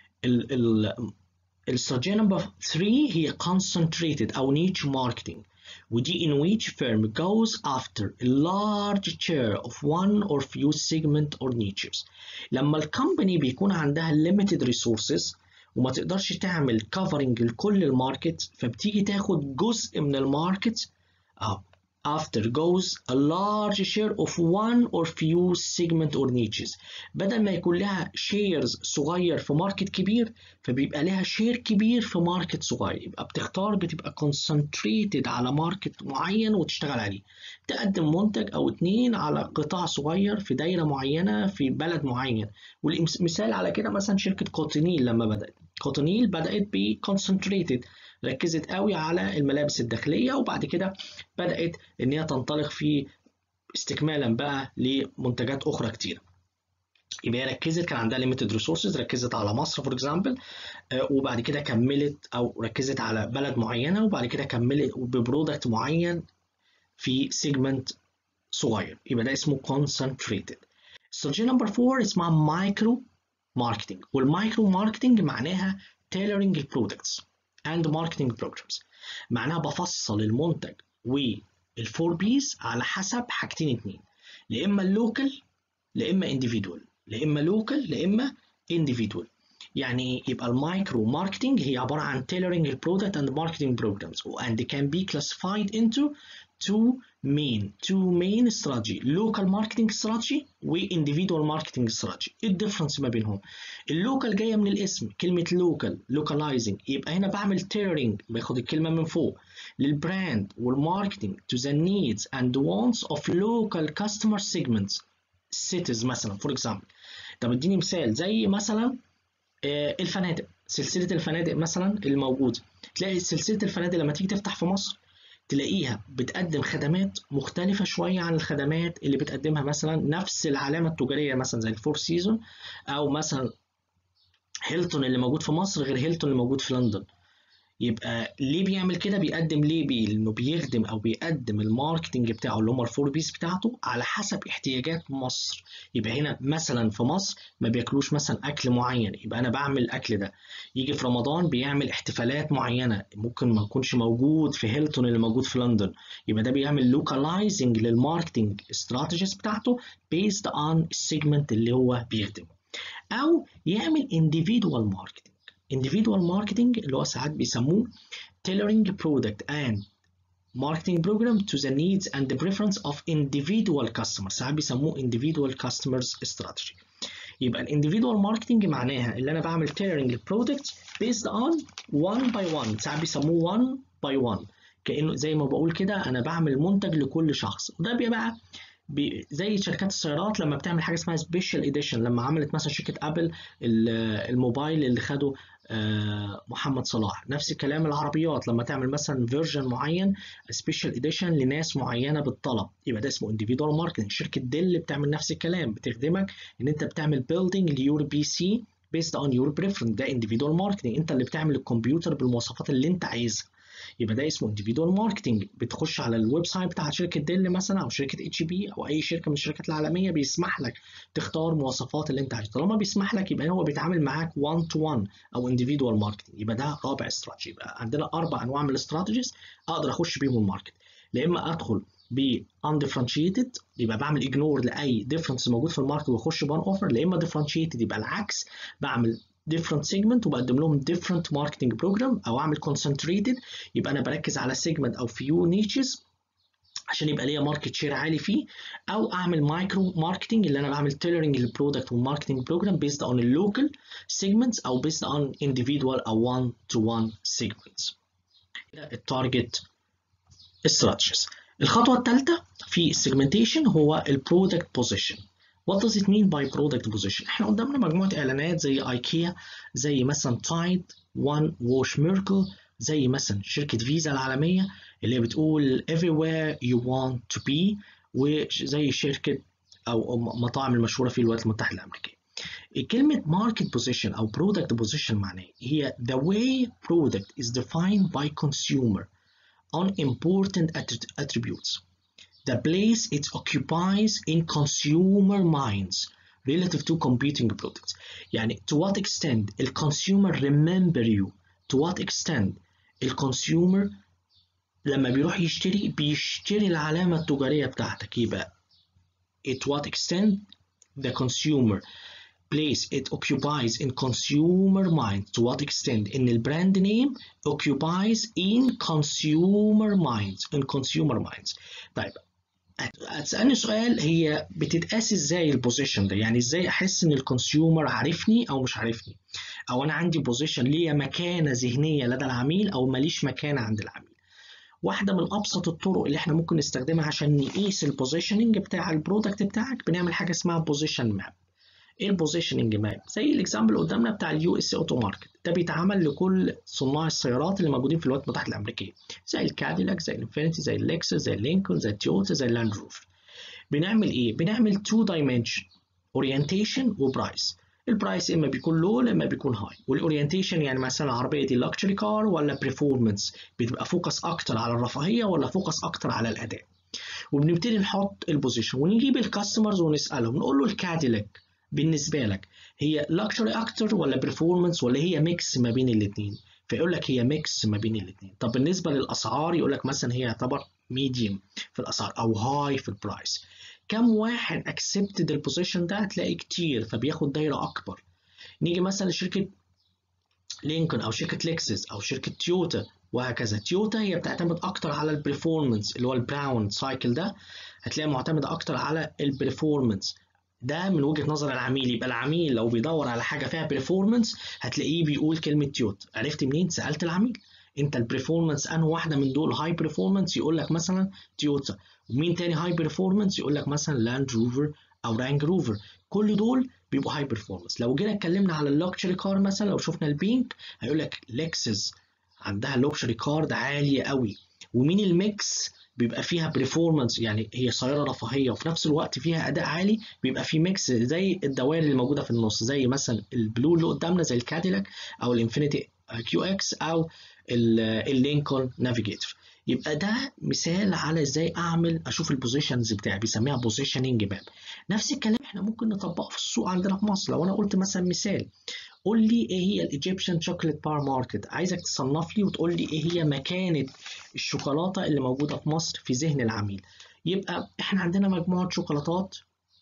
ال ال الاستراتيجيه نمبر 3 هي concentrated او niche marketing ودي in which firm goes after a large share of one or few segment or niches لما الكومباني بيكون عندها limited resources وما تقدرش تعمل covering لكل الماركت فبتيجي تاخد جزء من الماركت أو after goes a large share of one or few segment or niches بدل ما يكون لها shares صغير في ماركت كبير فبيبقى لها شير كبير في ماركت صغير يبقى بتختار بتبقى concentrated على ماركت معين وتشتغل عليه تقدم منتج او اتنين على قطاع صغير في دايرة معينة في بلد معين والمثال على كده مثلا شركة كوتينيل لما بدأت كوتينيل بدأت ب concentrated ركزت قوي على الملابس الداخلية وبعد كده بدأت إن هي تنطلق في استكمالا بقى لمنتجات أخرى كتير يبقى هي ركزت كان عندها limited resources ركزت على مصر فور اكزامبل وبعد كده كملت أو ركزت على بلد معينة وبعد كده كملت ببرودكت معين في سيجمنت صغير يبقى ده اسمه concentrated استراتيجية نمبر 4 اسمها مايكرو ماركتنج والمايكرو ماركتنج معناها tailoring products and marketing programs معناها بفصل المنتج والفور بيس على حسب حاجتين اتنين لا اما اللوكال لا اما individual لا اما لوكال لا اما individual يعني يبقى المايكرو ماركتنج هي عباره عن tailoring البرودكت and marketing programs and they can be classified into two main two main strategy local marketing strategy و individual marketing strategy ايه الديفرنس ما بينهم اللوكال جايه من الاسم كلمه local localizing يبقى هنا بعمل tailoring باخد الكلمه من فوق للبراند والماركتنج to the needs and wants of local customer segments cities مثلا for example طب اديني مثال زي مثلا الفنادق سلسله الفنادق مثلا الموجوده تلاقي سلسله الفنادق لما تيجي تفتح في مصر تلاقيها بتقدم خدمات مختلفة شوية عن الخدمات اللي بتقدمها مثلا نفس العلامة التجارية مثلا زي الفور سيزون أو مثلا هيلتون اللي موجود في مصر غير هيلتون اللي موجود في لندن يبقى ليه بيعمل كده بيقدم ليه بيه لانه بيخدم او بيقدم الماركتنج بتاعه اللي هم الفور بيس بتاعته على حسب احتياجات مصر يبقى هنا مثلا في مصر ما بياكلوش مثلا اكل معين يبقى انا بعمل الاكل ده يجي في رمضان بيعمل احتفالات معينه ممكن ما يكونش موجود في هيلتون اللي موجود في لندن يبقى ده بيعمل لوكالايزنج للماركتنج استراتيجيز بتاعته بيزد اون السيجمنت اللي هو بيخدمه او يعمل individual marketing individual marketing اللي هو ساعات بيسموه tailoring product and marketing program to the needs and the preference of individual customers ساعات بيسموه individual customers strategy يبقى individual marketing معناها اللي انا بعمل tailoring للبرودكت based on one by one ساعات بيسموه one by one كانه زي ما بقول كده انا بعمل منتج لكل شخص وده بيبقى زي شركات السيارات لما بتعمل حاجه اسمها سبيشال اديشن لما عملت مثلا شركه ابل الموبايل اللي خده محمد صلاح نفس الكلام العربيات لما تعمل مثلا فيرجن معين سبيشال اديشن لناس معينه بالطلب يبقى ده اسمه انديفيدوال ماركتنج شركه ديل بتعمل نفس الكلام بتخدمك ان انت بتعمل بيلدينج ليور بي سي based on your preference ده individual marketing انت اللي بتعمل الكمبيوتر بالمواصفات اللي انت عايزها يبقى ده اسمه individual marketing بتخش على الويب سايت بتاع شركه ديل مثلا او شركه اتش بي او اي شركه من الشركات العالميه بيسمح لك تختار مواصفات اللي انت عايزها طالما بيسمح لك يبقى هو بيتعامل معاك 1 تو 1 او individual marketing يبقى ده رابع استراتيجي يبقى عندنا اربع انواع من الاستراتيجيز اقدر اخش بيهم الماركت يا اما ادخل ب undifferentiated يبقى بعمل اجنور لاي ديفرنس موجود في الماركت واخش بان اوفر يا اما differentiated يبقى العكس بعمل different segment وبقدم لهم different marketing program او اعمل concentrated يبقى انا بركز على segment او few niches عشان يبقى ليا ماركت شير عالي فيه او اعمل مايكرو ماركتنج اللي انا بعمل تيلرنج للبرودكت والماركتنج بروجرام بيزد اون اللوكال سيجمنتس او بيزد اون individual او 1 to 1 segments التارجت استراتيجيز الخطوه الثالثه في السيجمنتيشن هو البرودكت بوزيشن What does it mean by product position؟ احنا قدامنا مجموعة اعلانات زي ايكيا زي مثلا تايد وان ووش ميركل زي مثلا شركة فيزا العالمية اللي هي بتقول everywhere you want to be وزي شركة أو مطاعم المشهورة في الولايات المتحدة الأمريكية. كلمة market position أو product position معناه هي the way product is defined by consumer on important attributes. the place it occupies in consumer minds relative to competing products. يعني to what extent the consumer remember you to what extent الكونسيومر لما بيروح يشتري بيشتري العلامة التجارية بتاعتك يبقى at what extent the consumer place it occupies in consumer mind to what extent ان البراند name occupies in consumer minds in consumer minds طيب هتسألني سؤال هي بتتقاس ازاي البوزيشن ده يعني ازاي احس ان الكونسيومر عارفني او مش عارفني او انا عندي بوزيشن ليا مكانه ذهنيه لدى العميل او ماليش مكانه عند العميل واحده من ابسط الطرق اللي احنا ممكن نستخدمها عشان نقيس البوزيشننج بتاع البرودكت بتاعك بنعمل حاجه اسمها بوزيشن ماب ايه البوزيشننج ماب زي الاكزامبل قدامنا بتاع اليو اس اوتو ماركت ده بيتعمل لكل صناع السيارات اللي موجودين في الولايات المتحده الامريكيه زي الكاديلاك زي الانفينيتي زي اللكسس زي اللينكولن زي التويوتا زي اللاند روفر بنعمل ايه بنعمل تو دايمنشن اورينتيشن وبرايس البرايس اما بيكون لو اما بيكون هاي والاورينتيشن يعني مثلا العربيه دي لاكشري كار ولا بريفورمانس بتبقى فوكس اكتر على الرفاهيه ولا فوكس اكتر على الاداء وبنبتدي نحط البوزيشن ونجيب الكاستمرز ونسالهم نقول له الكاديلاك بالنسبه لك هي لاكشري اكتر ولا برفورمانس ولا هي ميكس ما بين الاثنين فيقول لك هي ميكس ما بين الاثنين طب بالنسبه للاسعار يقول لك مثلا هي يعتبر ميديوم في الاسعار او هاي في البرايس كم واحد اكسبتد البوزيشن ده هتلاقي كتير فبياخد دايره اكبر نيجي مثلا لشركه لينكولن او شركه لكسس او شركه تويوتا وهكذا تويوتا هي بتعتمد اكتر على البرفورمانس اللي هو البراون سايكل ده هتلاقي معتمده اكتر على البرفورمانس ده من وجهه نظر العميل يبقى العميل لو بيدور على حاجه فيها برفورمانس هتلاقيه بيقول كلمه تويوتا عرفت منين سالت العميل انت البرفورمانس انه واحده من دول هاي برفورمانس يقول لك مثلا تويوتا ومين تاني هاي برفورمانس يقول لك مثلا لاند روفر او رانج روفر كل دول بيبقوا هاي برفورمانس لو جينا اتكلمنا على اللوكشري كار مثلا لو شفنا البينك هيقول لك لكسس عندها لوكشري كار ده عاليه قوي ومين الميكس بيبقى فيها بريفورمانس يعني هي سياره رفاهيه وفي نفس الوقت فيها اداء عالي بيبقى في ميكس زي الدوائر اللي موجوده في النص زي مثلا البلو اللي قدامنا زي الكاديلاك او الانفينيتي كيو اكس او اللينكولن نافيجيتور يبقى ده مثال على ازاي اعمل اشوف البوزيشنز بتاعي بيسميها بوزيشننج ماب نفس الكلام احنا ممكن نطبقه في السوق عندنا في مصر لو انا قلت مثلا مثال قول لي ايه هي الايجيبشن شوكليت بار ماركت عايزك تصنف لي وتقول لي ايه هي مكانه الشوكولاته اللي موجوده في مصر في ذهن العميل يبقى احنا عندنا مجموعه شوكولاتات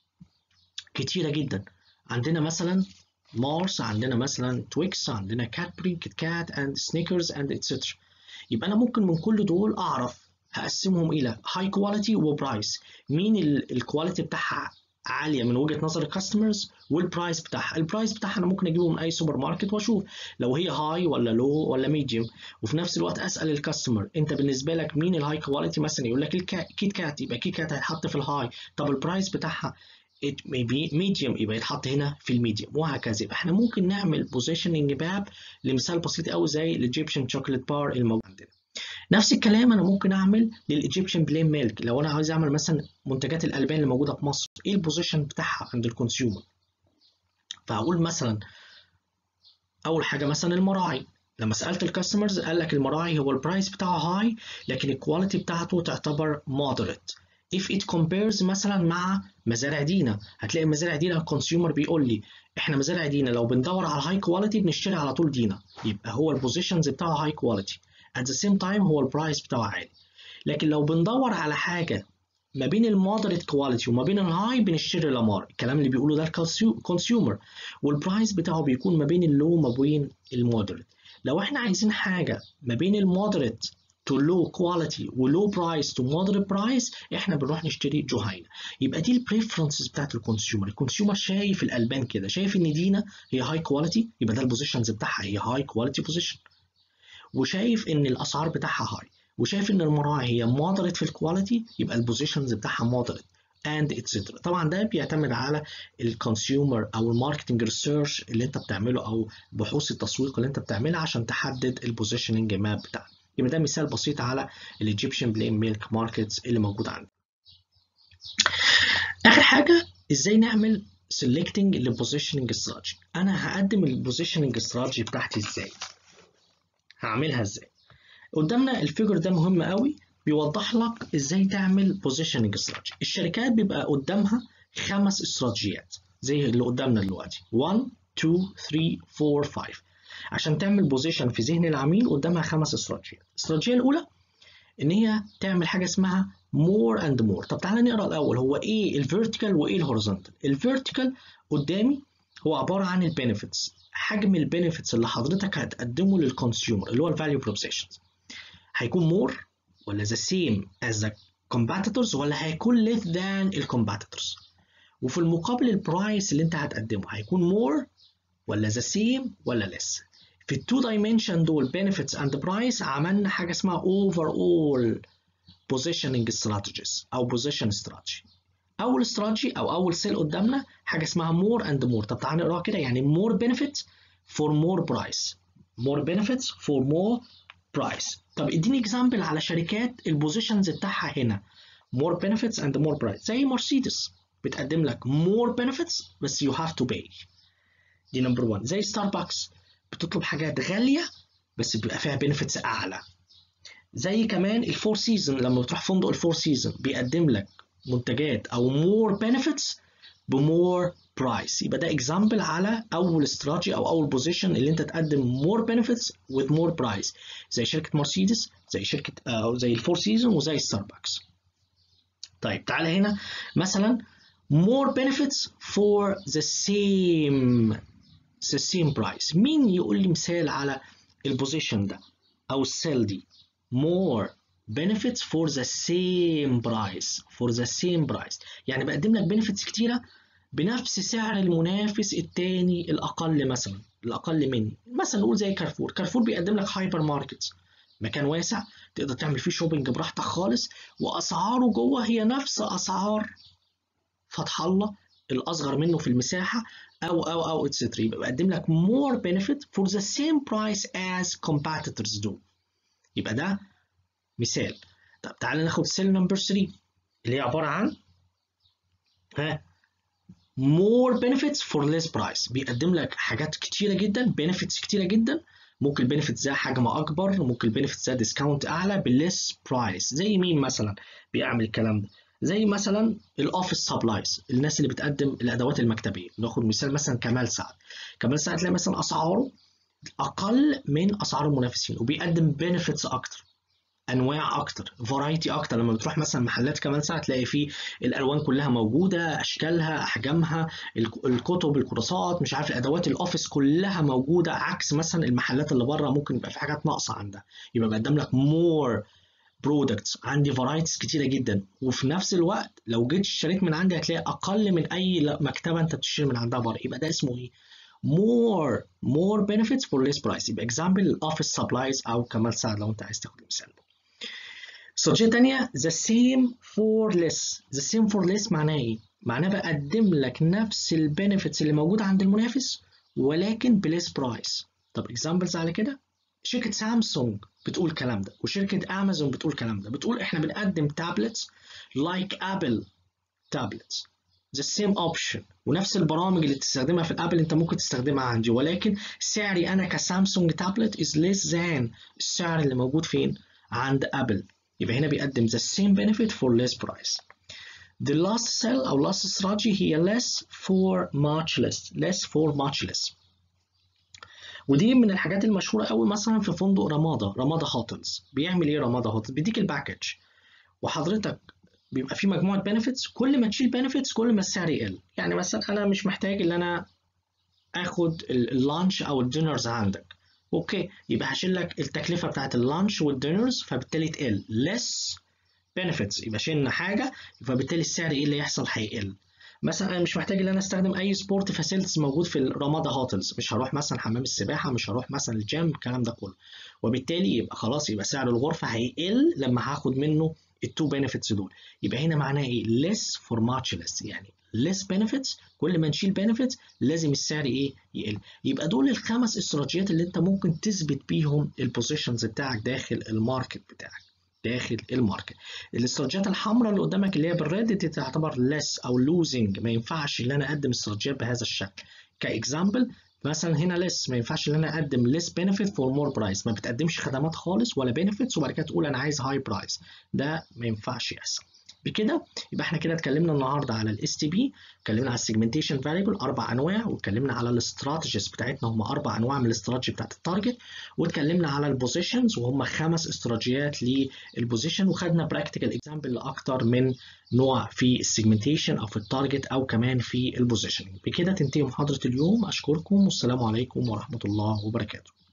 كتيره جدا عندنا مثلا مارس عندنا مثلا تويكس عندنا كاتبري كيت كات اند سنيكرز اند اتسترا يبقى انا ممكن من كل دول اعرف هقسمهم الى هاي كواليتي وبرايس مين الكواليتي بتاعها عاليه من وجهه نظر الكاستمرز والبرايس بتاعها البرايس بتاعها انا ممكن اجيبه من اي سوبر ماركت واشوف لو هي هاي ولا لو ولا ميديوم وفي نفس الوقت اسال الكاستمر انت بالنسبه لك مين الهاي كواليتي مثلا يقول لك الكيت كات يبقى كيت كات هيتحط في الهاي طب البرايس بتاعها it may be medium يبقى يتحط هنا في الميديوم وهكذا يبقى احنا ممكن نعمل بوزيشننج ماب لمثال بسيط قوي زي الايجيبشن شوكليت بار الموجود عندنا نفس الكلام انا ممكن اعمل للايجيبشن بلين ميلك لو انا عايز اعمل مثلا منتجات الالبان اللي موجوده في مصر ايه البوزيشن بتاعها عند الكونسيومر فهقول مثلا اول حاجه مثلا المراعي لما سالت الكاستمرز قال لك المراعي هو البرايس بتاعه هاي لكن الكواليتي بتاعته تعتبر مودريت if it compares مثلا مع مزارع دينا هتلاقي مزارع دينا الكونسيومر بيقول لي احنا مزارع دينا لو بندور على هاي كواليتي بنشتري على طول دينا يبقى هو البوزيشنز بتاعه هاي كواليتي at the same time هو البرايس بتاعه عالي لكن لو بندور على حاجه ما بين المودريت كواليتي وما بين الهاي بنشتري لامار الكلام اللي بيقوله ده الكونسيومر والبرايس بتاعه بيكون ما بين اللو وما بين المودريت لو احنا عايزين حاجه ما بين المودريت to low quality و low price to moderate price احنا بنروح نشتري جهينة يبقى دي البريفرنسز بتاعت الكونسيومر الكونسيومر شايف الالبان كده شايف ان دينا هي هاي كواليتي يبقى ده البوزيشنز بتاعها هي هاي كواليتي بوزيشن وشايف ان الاسعار بتاعها هاي وشايف ان المراعي هي مودريت في الكواليتي يبقى البوزيشنز بتاعها مودريت and etc طبعا ده بيعتمد على الكونسيومر او الماركتنج ريسيرش اللي انت بتعمله او بحوث التسويق اللي انت بتعملها عشان تحدد البوزيشننج ماب بتاعك يبقى ده مثال بسيط على الايجيبشن بلين ميلك ماركتس اللي موجود عندنا اخر حاجه ازاي نعمل سيلكتنج للبوزيشننج استراتيجي انا هقدم البوزيشننج استراتيجي بتاعتي ازاي هعملها ازاي قدامنا الفيجر ده مهم قوي بيوضح لك ازاي تعمل بوزيشننج استراتيجي الشركات بيبقى قدامها خمس استراتيجيات زي اللي قدامنا دلوقتي 1 2 3 4 5 عشان تعمل بوزيشن في ذهن العميل قدامها خمس استراتيجيات الاستراتيجيه الاولى ان هي تعمل حاجه اسمها مور اند مور طب تعالى نقرا الاول هو ايه الفيرتيكال وايه الهوريزونتال الفيرتيكال قدامي هو عباره عن البينيفيتس حجم البينيفيتس اللي حضرتك هتقدمه للكونسيومر اللي هو الفاليو بروبوزيشنز هيكون مور ولا ذا سيم از ذا competitors ولا هيكون less than الكومباتيتورز وفي المقابل البرايس اللي انت هتقدمه هيكون more ولا ذا سيم ولا less في التو دايمنشن دول benefits and price عملنا حاجه اسمها overall positioning strategies او position strategy اول استراتيجي او اول سيل قدامنا حاجه اسمها more and more طب تعالى نقراها كده يعني more benefits for more price more benefits for more price طب اديني اكزامبل على شركات البوزيشنز بتاعها هنا more benefits and more price زي مرسيدس بتقدم لك more benefits بس you have to pay دي نمبر 1 زي ستاربكس بتطلب حاجات غاليه بس بيبقى فيها بنفيتس اعلى زي كمان الفور سيزون لما بتروح فندق الفور سيزون بيقدم لك منتجات او مور بنفيتس بمور برايس يبقى ده اكزامبل على اول استراتيجي او اول بوزيشن اللي انت تقدم مور بنفيتس with مور برايس زي شركه مرسيدس زي شركه او زي الفور سيزون وزي ستاربكس طيب تعالى هنا مثلا more benefits for the same the same price مين يقول لي مثال على البوزيشن ده او السيل دي more benefits for the same price for the same price يعني بقدم لك benefits كتيره بنفس سعر المنافس التاني الاقل مثلا الاقل مني مثلا نقول زي كارفور كارفور بيقدم لك هايبر ماركت مكان واسع تقدر تعمل فيه شوبينج براحتك خالص واسعاره جوه هي نفس اسعار فتح الله الاصغر منه في المساحه او او او اتسترا يبقى بقدم لك more benefit for the same price as competitors do يبقى ده مثال طب تعالى ناخد سيل نمبر 3 اللي هي عباره عن ها more benefits for less price بيقدم لك حاجات كتيره جدا benefits كتيره جدا ممكن البنفيتس ده حجم اكبر ممكن البنفيتس ده ديسكاونت اعلى بالليس برايس زي مين مثلا بيعمل الكلام ده زي مثلا الاوفيس سبلايز الناس اللي بتقدم الادوات المكتبيه ناخد مثال مثلا كمال سعد كمال سعد تلاقي مثلا اسعاره اقل من اسعار المنافسين وبيقدم بنفيتس اكتر انواع اكتر فرايتي اكتر لما بتروح مثلا محلات كمال ساعه تلاقي فيه الالوان كلها موجوده اشكالها احجامها الكتب الكراسات مش عارف ادوات الاوفيس كلها موجوده عكس مثلا المحلات اللي بره ممكن يبقى في حاجات ناقصه عندها يبقى بقدم لك مور برودكتس عندي فرايتيز كتيره جدا وفي نفس الوقت لو جيت اشتريت من عندي هتلاقي اقل من اي مكتبه انت بتشتري من عندها بره يبقى ده اسمه ايه more more benefits for less price يبقى example الاوفيس سبلايز او كمال سعد لو انت عايز تاخد المثال ده استراتيجية تانية the same for less the same for less معناه ايه؟ معناه بقدم لك نفس البنفيتس اللي موجودة عند المنافس ولكن بليس برايس طب examples على كده شركة سامسونج بتقول الكلام ده وشركة امازون بتقول الكلام ده بتقول احنا بنقدم تابلتس like ابل تابلتس the same option ونفس البرامج اللي تستخدمها في الابل انت ممكن تستخدمها عندي ولكن سعري انا كسامسونج تابلت is less than السعر اللي موجود فين عند ابل يبقى هنا بيقدم the same benefit for less price the last sell او last strategy هي less for much less less for much less ودي من الحاجات المشهوره قوي مثلا في فندق رمادة رمادة هوتلز بيعمل ايه رمادة هوتلز بيديك الباكج وحضرتك بيبقى في مجموعه بنفيتس كل ما تشيل بنفيتس كل ما السعر يقل يعني مثلا انا مش محتاج ان انا اخد اللانش او الدينرز عندك اوكي يبقى هشيل لك التكلفه بتاعت اللانش والدينرز فبالتالي تقل less benefits يبقى شلنا حاجه فبالتالي السعر ايه اللي يحصل هيقل مثلا انا مش محتاج ان انا استخدم اي سبورت فاسيلتيز موجود في الرمادة هوتلز مش هروح مثلا حمام السباحه مش هروح مثلا الجيم الكلام ده كله وبالتالي يبقى خلاص يبقى سعر الغرفه هيقل لما هاخد منه التو بنفيتس دول يبقى هنا معناه ايه less for much less يعني less benefits كل ما نشيل benefits لازم السعر ايه يقل يبقى دول الخمس استراتيجيات اللي انت ممكن تثبت بيهم البوزيشنز بتاعك داخل الماركت بتاعك داخل الماركت الاستراتيجيات الحمراء اللي قدامك اللي هي بالريد دي تعتبر less او losing ما ينفعش ان انا اقدم استراتيجيات بهذا الشكل كاكزامبل مثلا هنا less ما ينفعش ان انا اقدم less benefit for more price ما بتقدمش خدمات خالص ولا benefits وبعد كده تقول انا عايز high price ده ما ينفعش يحصل بكده يبقى احنا كده اتكلمنا النهارده على الاس تي بي اتكلمنا على السيجمنتيشن فاريبل اربع انواع واتكلمنا على الاستراتيجيز بتاعتنا هم اربع انواع من الاستراتيجي بتاعت التارجت واتكلمنا على البوزيشنز وهم خمس استراتيجيات للبوزيشن وخدنا براكتيكال اكزامبل لاكتر من نوع في السيجمنتيشن او في التارجت او كمان في البوزيشن بكده تنتهي محاضره اليوم اشكركم والسلام عليكم ورحمه الله وبركاته